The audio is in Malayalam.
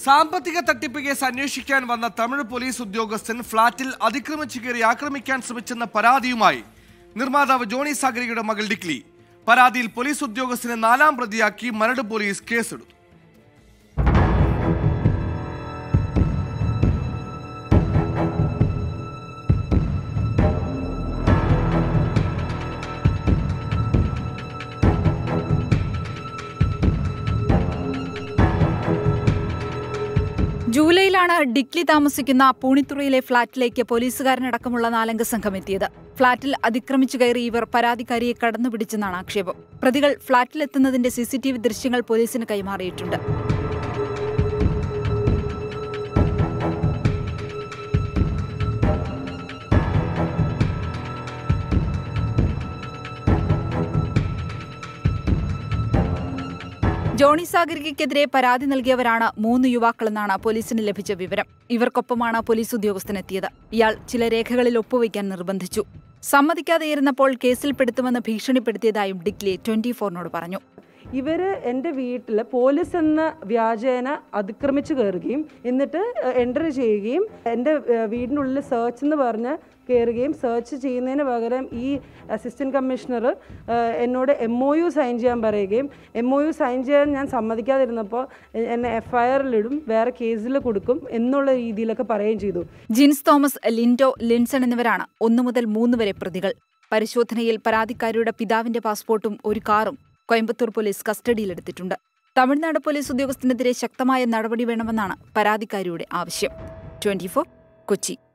സാമ്പത്തിക തട്ടിപ്പ് കേസ് അന്വേഷിക്കാൻ വന്ന തമിഴ് പോലീസ് ഉദ്യോഗസ്ഥൻ ഫ്ളാറ്റിൽ അതിക്രമിച്ചു കയറി ആക്രമിക്കാൻ ശ്രമിച്ചെന്ന പരാതിയുമായി നിർമ്മാതാവ് ജോണി സാഗരിയുടെ മകൾ ഡിക്ലി പരാതിയിൽ പോലീസ് ഉദ്യോഗസ്ഥനെ നാലാം പ്രതിയാക്കി മരട് പോലീസ് കേസെടുത്തു ജൂലൈയിലാണ് ഡിക്ലി താമസിക്കുന്ന പൂണിത്തുറയിലെ ഫ്ളാറ്റിലേക്ക് പോലീസുകാരനടക്കമുള്ള നാലംഗ സംഘം എത്തിയത് ഫ്ളാറ്റിൽ അതിക്രമിച്ചു കയറി ഇവർ പരാതിക്കാരിയെ കടന്നുപിടിച്ചെന്നാണ് ആക്ഷേപം പ്രതികൾ ഫ്ളാറ്റിലെത്തുന്നതിന്റെ സിസിടിവി ദൃശ്യങ്ങൾ പോലീസിന് കൈമാറിയിട്ടുണ്ട് ജോണി സാഗരികയ്ക്കെതിരെ പരാതി നൽകിയവരാണ് മൂന്ന് യുവാക്കളെന്നാണ് പോലീസിന് ലഭിച്ച വിവരം ഇവർക്കൊപ്പമാണ് പോലീസ് ഉദ്യോഗസ്ഥനെത്തിയത് ഇയാൾ ചില രേഖകളിൽ ഒപ്പുവയ്ക്കാൻ നിർബന്ധിച്ചു സമ്മതിക്കാതെയിരുന്നപ്പോൾ കേസിൽപ്പെടുത്തുമെന്ന് ഭീഷണിപ്പെടുത്തിയതായും ഡിഗ്ലി ട്വന്റി ഫോറിനോട് പറഞ്ഞു ഇവർ എൻ്റെ വീട്ടിൽ പോലീസ് എന്ന വ്യാജേന അതിക്രമിച്ച് കയറുകയും എന്നിട്ട് എൻ്റർ ചെയ്യുകയും എൻ്റെ ഏഹ്, വീടിനുള്ളിൽ സെർച്ച് എന്ന് പറഞ്ഞ് കയറുകയും സെർച്ച് ചെയ്യുന്നതിന് പകരം ഈ അസിസ്റ്റൻറ്റ് കമ്മീഷണർ എന്നോട് എം ഒ യു സൈൻ ചെയ്യാൻ പറയുകയും എം ഒ യു സൈൻ ചെയ്യാൻ ഞാൻ സമ്മതിക്കാതിരുന്നപ്പോൾ എ- എന്നെ എഫ് ഐ ആറിലിടും വേറെ കേസിൽ കൊടുക്കും എന്നുള്ള രീതിയിലൊക്കെ പറയുകയും ചെയ്തു ജിൻസ് തോമസ് ലിൻഡോ ലിൻസൺ എന്നിവരാണ് ഒന്നു മുതൽ മൂന്ന് വരെ പ്രതികൾ പരിശോധനയിൽ പരാതിക്കാരിയുടെ പിതാവിന്റെ പാസ്പോർട്ടും ഒരു കാറും കോയമ്പത്തൂർ പോലീസ് കസ്റ്റഡിയിലെടുത്തിട്ടുണ്ട് തമിഴ്നാട് പോലീസ് ഉദ്യോഗസ്ഥനെതിരെ ശക്തമായ നടപടി വേണമെന്നാണ് പരാതിക്കാരിയുടെ ആവശ്യം ട്വന്റി കൊച്ചി